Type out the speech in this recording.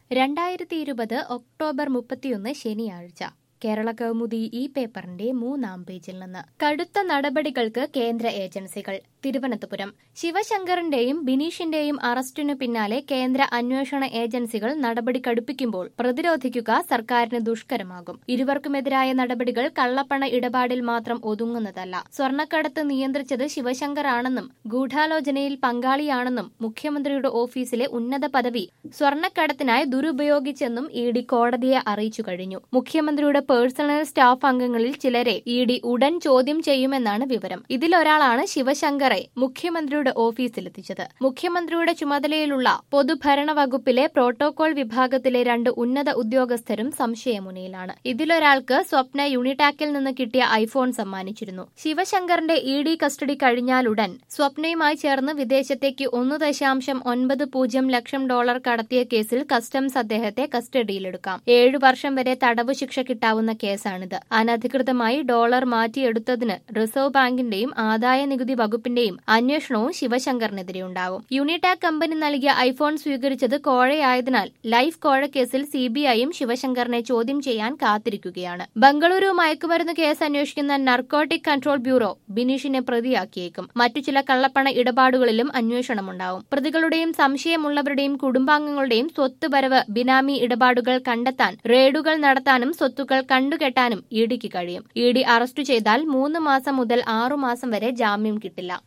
രണ്ടായിരത്തി ഇരുപത് ഒക്ടോബർ മുപ്പത്തിയൊന്ന് ശനിയാഴ്ച കേരള കൗമുദി ഈ പേപ്പറിന്റെ മൂന്നാം പേജിൽ നിന്ന് കടുത്ത നടപടികൾക്ക് കേന്ദ്ര ഏജൻസികൾ തിരുവനന്തപുരം ശിവശങ്കറിന്റെയും ബിനീഷിന്റെയും അറസ്റ്റിനു പിന്നാലെ കേന്ദ്ര അന്വേഷണ ഏജൻസികൾ നടപടി കടുപ്പിക്കുമ്പോൾ പ്രതിരോധിക്കുക സർക്കാരിന് ദുഷ്കരമാകും ഇരുവർക്കുമെതിരായ നടപടികൾ കള്ളപ്പണ ഇടപാടിൽ മാത്രം ഒതുങ്ങുന്നതല്ല സ്വർണ്ണക്കടത്ത് നിയന്ത്രിച്ചത് ശിവശങ്കർ ആണെന്നും ഗൂഢാലോചനയിൽ പങ്കാളിയാണെന്നും മുഖ്യമന്ത്രിയുടെ ഓഫീസിലെ ഉന്നത പദവി സ്വർണ്ണക്കടത്തിനായി ദുരുപയോഗിച്ചെന്നും ഇ ഡി കോടതിയെ അറിയിച്ചു കഴിഞ്ഞു മുഖ്യമന്ത്രിയുടെ പേഴ്സണൽ സ്റ്റാഫ് അംഗങ്ങളിൽ ചിലരെ ഇ ഡി ഉടൻ ചോദ്യം ചെയ്യുമെന്നാണ് വിവരം ഇതിലൊരാളാണ് ശിവശങ്കറെ മുഖ്യമന്ത്രിയുടെ ഓഫീസിലെത്തിച്ചത് മുഖ്യമന്ത്രിയുടെ ചുമതലയിലുള്ള പൊതുഭരണ വകുപ്പിലെ പ്രോട്ടോകോൾ വിഭാഗത്തിലെ രണ്ട് ഉന്നത ഉദ്യോഗസ്ഥരും സംശയമുനയിലാണ് ഇതിലൊരാൾക്ക് സ്വപ്ന യൂണിടാക്കിൽ നിന്ന് കിട്ടിയ ഐഫോൺ സമ്മാനിച്ചിരുന്നു ശിവശങ്കറിന്റെ ഇ ഡി കസ്റ്റഡി കഴിഞ്ഞാലുടൻ സ്വപ്നയുമായി ചേർന്ന് വിദേശത്തേക്ക് ഒന്ന് ദശാംശം ഒൻപത് പൂജ്യം ലക്ഷം ഡോളർ കടത്തിയ കേസിൽ കസ്റ്റംസ് അദ്ദേഹത്തെ കസ്റ്റഡിയിലെടുക്കാം ഏഴു വർഷം വരെ തടവ് ശിക്ഷ കിട്ടാവുന്ന കേസാണിത് അനധികൃതമായി ഡോളർ മാറ്റിയെടുത്തതിന് റിസർവ് ബാങ്കിന്റെയും ആദായ നികുതി വകുപ്പിന്റെയും അന്വേഷണവും ശിവശങ്കറിനെതിരെ ഉണ്ടാകും യൂണിടാക് കമ്പനി നൽകിയ ഐഫോൺ സ്വീകരിച്ചത് കോഴയായതിനാൽ ലൈഫ് കോഴ കേസിൽ സിബിഐയും ശിവശങ്കറിനെ ചോദ്യം ചെയ്യാൻ കാത്തിരിക്കുകയാണ് ബംഗളൂരു മയക്കുമരുന്ന് കേസ് അന്വേഷിക്കുന്ന നർക്കോട്ടിക് കൺട്രോൾ ബ്യൂറോ ബിനീഷിനെ പ്രതിയാക്കിയേക്കും മറ്റു ചില കള്ളപ്പണ ഇടപാടുകളിലും അന്വേഷണമുണ്ടാവും പ്രതികളുടെയും സംശയമുള്ളവരുടെയും കുടുംബാംഗങ്ങളുടെയും സ്വത്ത് വരവ് ബിനാമി ഇടപാടുകൾ കണ്ടെത്താൻ റെയ്ഡുകൾ നടത്താനും സ്വത്തുക്കൾ കണ്ടുകെട്ടാനും ഇ ഡിക്ക് കഴിയും ഇ ഡി അറസ്റ്റ് ചെയ്താൽ മൂന്ന് മാസം മുതൽ ആറു മാസം വരെ ജാമ്യം കിട്ടില്ല